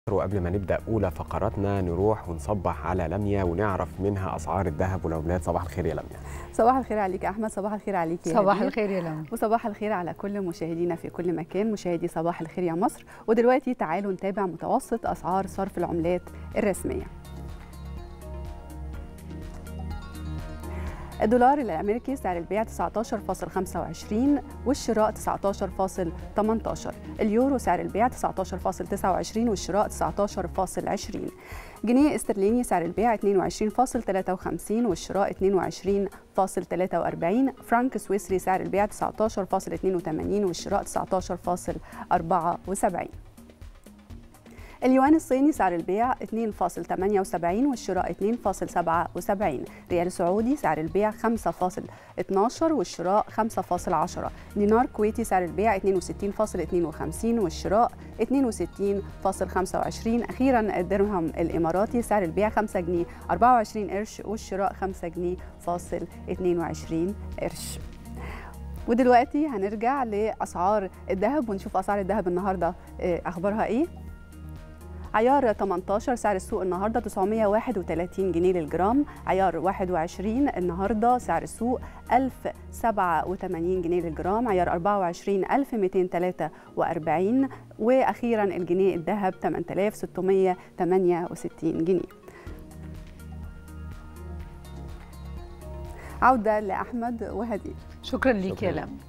وقبل ما نبدا اولى فقراتنا نروح ونصبح على لميا ونعرف منها اسعار الذهب والعملات صباح الخير يا لميا صباح الخير عليك يا احمد صباح الخير عليك يا صباح هدير. الخير يا لمى وصباح الخير على كل مشاهدينا في كل مكان مشاهدي صباح الخير يا مصر ودلوقتي تعالوا نتابع متوسط اسعار صرف العملات الرسميه الدولار الامريكي سعر البيع 19.25 والشراء 19.18 اليورو سعر البيع 19.29 والشراء 19.20 جنيه استرليني سعر البيع 22.53 والشراء 22.43 فرنك سويسري سعر البيع 19.82 والشراء 19.74 اليوان الصيني سعر البيع 2.78 والشراء 2.77 ريال سعودي سعر البيع 5.12 والشراء 5.10 دينار كويتي سعر البيع 62.52 والشراء 62.25 أخيرا الدرهم الإماراتي سعر البيع 5 جنيه 24 قرش والشراء 5 جنيه فاصل 22 قرش ودلوقتي هنرجع لأسعار الذهب ونشوف أسعار الذهب النهاردة آه، أخبارها إيه عيار 18 سعر السوق النهارده 931 جنيه للجرام، عيار 21 النهارده سعر السوق 1087 جنيه للجرام، عيار 24 1243 واخيرا الجنيه الذهب 8668 جنيه. عودة لأحمد وهدير شكرا ليك شكراً. يا لمى